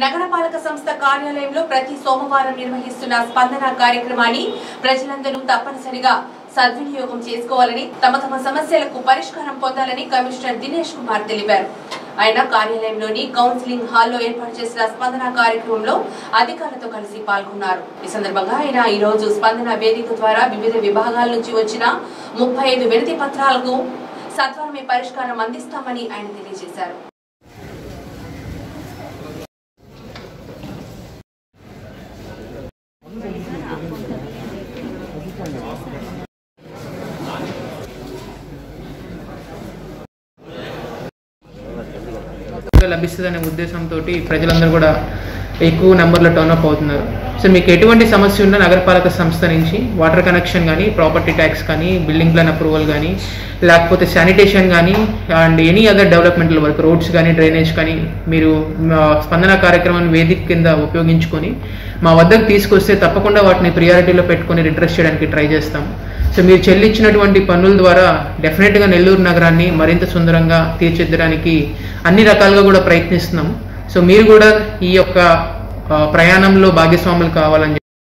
నగరపాలక సంస్థ కార్యాలయంలో ప్రతి సోమవారం నిర్వహిస్తున్న స్పందన కార్యక్రమాన్ని ప్రజలందరూ తప్పనిసరిగా సద్వినియోగం చేసుకోవాలని తమ తమ సమస్యలకు పరిష్కారం పొందాలని కమిషనర్ దినేష్ కుమార్ తెలిపారు ఆయన కార్యాలయంలోని కౌన్సిలింగ్ హాల్లో ఏర్పాటు చేసిన స్పందన కార్యక్రమంలో అధికారులతో కలిసి పాల్గొన్నారు ఈ సందర్భంగా ఆయన ఈ రోజు స్పందన వేదిక ద్వారా వివిధ విభాగాల నుంచి వచ్చిన ముప్పై ఐదు వినతి పత్రాలకు సత్వరమే పరిష్కారం అందిస్తామని ఆయన తెలియజేశారు లభిస్తుందనే ఉద్దేశంతో ప్రజలందరూ కూడా ఎక్కువ నెంబర్లో టర్న్అప్ అవుతున్నారు సో మీకు ఎటువంటి సమస్య ఉన్నా నగరపాలక సంస్థ నుంచి వాటర్ కనెక్షన్ కానీ ప్రాపర్టీ ట్యాక్స్ కానీ బిల్డింగ్ ప్లాన్ అప్రూవల్ కానీ లేకపోతే శానిటేషన్ కానీ and any other developmental work roads కానీ డ్రైనేజ్ కానీ మీరు మా స్పందన కార్యక్రమాన్ని వేదిక కింద ఉపయోగించుకొని మా వద్దకు తీసుకొస్తే తప్పకుండా వాటిని ప్రియారిటీలో పెట్టుకొని రిడ్రెస్ చేయడానికి ట్రై చేస్తాం సో మీరు చెల్లించినటువంటి పన్నుల ద్వారా డెఫినెట్గా నెల్లూరు నగరాన్ని మరింత సుందరంగా తీర్చిదిద్దడానికి అన్ని రకాలుగా కూడా ప్రయత్నిస్తున్నాం సో మీరు కూడా ఈ యొక్క ఆ, ప్రయాణంలో భాగస్వాములు కావాలని